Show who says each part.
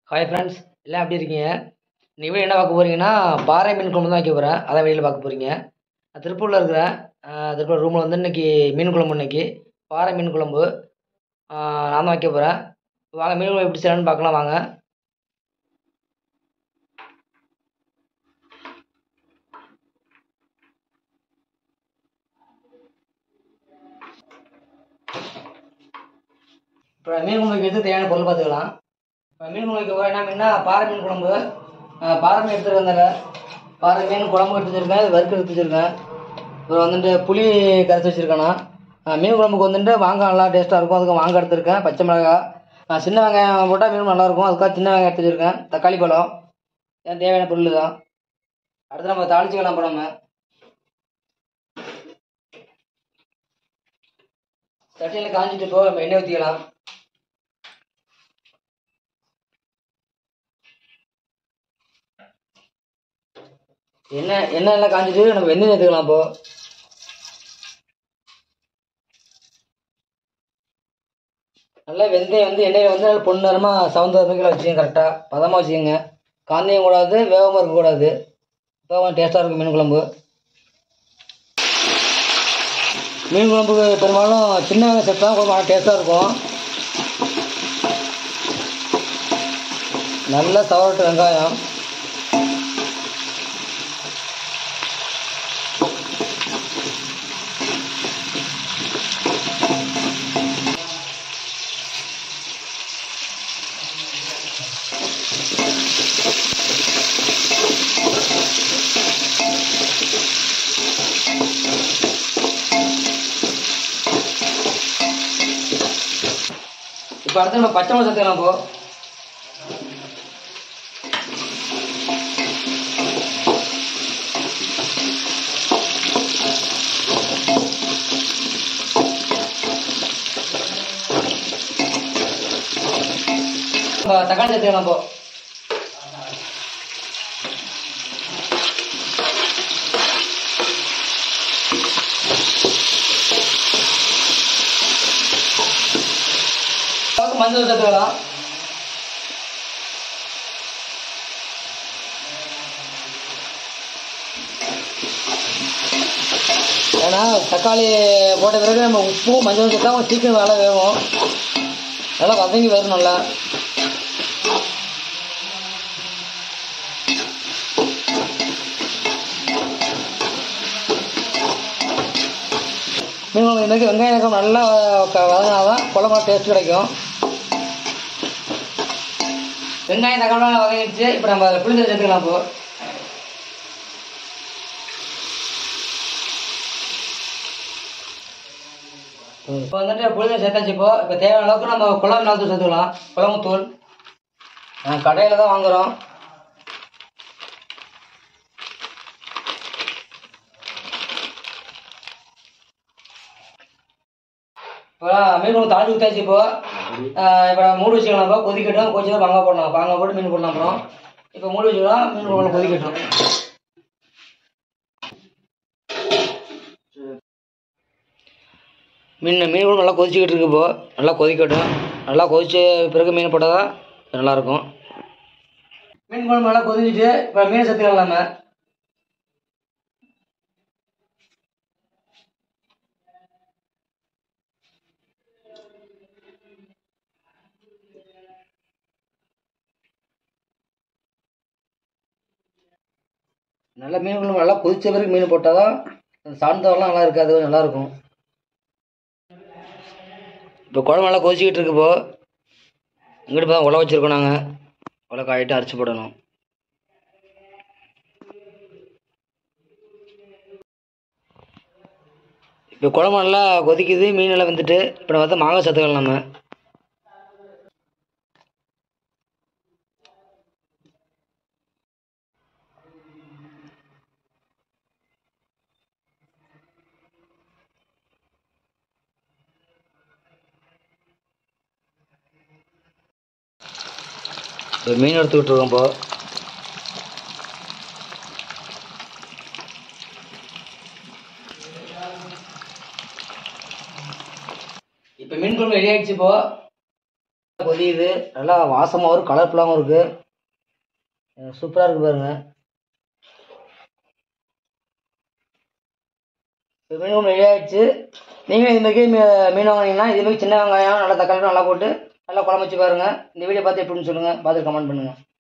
Speaker 1: hi friends எல்லாம் எப்படி இருக்கீங்க இன்னைக்கு வீடியோ என்ன பார்க்க போகிறீங்கன்னா பாறை மீன் குழம்பு தான் வைக்க போகிறேன் அதான் வீடியோவில் பார்க்க போகிறீங்க நான் திருப்பூரில் இருக்கிறேன் ஆஹ் திருப்பூர் ரூமில் வந்து இன்னைக்கு மீன் குழம்பு இன்னைக்கு பாறை மீன் குழம்பு ஆஹ் நான் தான் வைக்க போகிறேன் வாங்க மீன் குழம்பு எப்படி செய்யலாம்னு பார்க்கலாம் வாங்க இப்போ மீன் குழம்பு வைக்கிறது தேவையான பொருள் பார்த்துக்கலாம் இப்போ மீன் குழம்பு வைக்க போகிறேன் என்ன மீன்னா பாறை மீன் குழம்பு ஆஹ் பாறை மீன் எடுத்துகிட்டு வந்தாங்க பாறை மீன் குழம்பு எடுத்து வச்சுருக்கேன் இது வறுக்க எடுத்து வச்சுருக்கேன் அப்புறம் வந்துட்டு புளி கரைச்சி வச்சுருக்கேண்ணா மீன் குழம்புக்கு வந்துட்டு மாங்காய் நல்லா டேஸ்ட்டாக இருக்கும் அதுக்கு மாங்காய் எடுத்துருக்கேன் பச்சை மிளகாய் ஆஹ் சின்ன வெங்காயம் போட்டால் மீன் நல்லாயிருக்கும் அதுக்காக சின்ன வெங்காயம் எடுத்து வச்சுருக்கேன் தக்காளி பழம் இதான் தேவையான பொருள் தான் அடுத்து நம்ம தாளிச்சுக்கலாம் இப்போ நம்ம சட்டியில் காஞ்சிட்டு இப்போ நம்ம எண்ணெய் ஊற்றிக்கலாம் எண்ணெய் எண்ணெய் எல்லாம் காஞ்சிட்டு நம்ம வெந்தயம் சேர்த்துக்கலாம் இப்போ நல்லா வெந்தயம் வந்து எண்ணெயில் வந்து நல்லா பொன்னிறமாக சவுந்த வரைக்கும் வச்சுக்கோங்க கரெக்டாக பதமாக வச்சுக்கோங்க காந்தையும் கூடாது வேகமாக இருக்கக்கூடாது இப்போ டேஸ்ட்டாக இருக்கும் மீன் குழம்பு மீன் குழம்புக்கு பெரும்பாலும் சின்ன வெங்காயம் சேர்த்தா கொஞ்சம் டேஸ்ட்டாக இருக்கும் நல்ல சவரட்டு வெங்காயம் இப்போ அடுத்து நம்ம பச்சை மிளகா சேர்த்துக்கலாம் இப்போ நம்ம தக்காளி சேர்த்துக்கலாம் இப்போ அளவுக்கு மஞ்சள் சேர்த்துக்கலாம் ஏன்னா தக்காளி போட்ட பிறகு நம்ம உப்பும் மஞ்சள் சேர்த்தா கொஞ்சம் சீக்கிரம் வேலை வேகும் நல்லா வதங்கி வரும் நல்லா மீன் குழம்பு இதுமாதிரி வெங்காயம் எனக்கு நல்லா வதங்கினாதான் குழம்பு டேஸ்ட் கிடைக்கும் வெங்காயம் தக்காளி வதங்கிடுச்சு இப்போ நம்ம அதில் புளிஞ்சல் சேர்த்துக்கலாம் இப்போ இப்போ வந்துட்டு புளிஞ்சல் சேர்த்தாச்சு இப்போ இப்போ தேவையான அளவுக்கு நம்ம குழம்பு மிளகாத்தூள் சேர்த்துக்கலாம் குழம்பு தூள் கடையில் தான் வாங்குகிறோம் இப்போ மீன் குழம்பு தாண்டி ஊற்றாச்சு இப்போ ஆஹ் இப்போ மூடி வச்சுக்கலாம் இப்போ கொதிக்கட்டும் கொதிச்சு தான் மாங்காய் போடலாம் மாங்காய் போட்டு மீன் போடலாம் அப்புறம் இப்போ மூடி வச்சுக்கலாம் மீன் குழம்பு கொதிக்கட்டும் மீன் மீன் குழம்பு நல்லா கொதிச்சுக்கிட்டு இருக்கு இப்போ நல்லா கொதிக்கட்டும் நல்லா கொதிச்ச பிறகு மீன் போட்டால் தான் நல்லாயிருக்கும் மீன் குழம்பு நல்லா கொதிச்சுட்டு இப்போ மீனை சேர்த்துக்கலாம் நம்ம நல்லா மீன் குழம்பு நல்லா கொதிச்ச பிறகு மீன் போட்டால் தான் சார்ந்தவரெலாம் நல்லா இருக்காது நல்லா இருக்கும் இப்போ குழம்பு நல்லா கொதிச்சிக்கிட்டு இருக்கு இப்போ இங்கிட்டு தான் உழ வச்சுருக்கோம் நாங்கள் உழ காயிட்டு அரைச்சி போடணும் இப்போ குழம்பு நல்லா கொதிக்குது மீன் எல்லாம் வந்துட்டு இப்போ நம்ம வந்து மாங்காய் சேர்த்துக்கலாம் நம்ம இப்போ மீன் எடுத்து விட்ருக்கோம் இப்போ இப்போ மீன் குழம்பு ரெடி ஆயிடுச்சு இப்போ கொதியுது நல்லா வாசமாகவும் கலர்ஃபுல்லாகவும் இருக்குது சூப்பராக இருக்குது பாருங்க இப்போ மீன் குழம்பு ரெடி ஆயிடுச்சு நீங்களும் இது மாதிரி மீ- மீன் வாங்கினீங்கன்னா இதே மாதிரி சின்ன வெங்காயம் நல்லா தக்காளி நல்லா போட்டு நல்லா குழம்பு வச்சு பாருங்கள் இந்த வீடியோ பார்த்து எப்படின்னு சொல்லுங்கள் பார்த்து கமெண்ட் பண்ணுங்கள்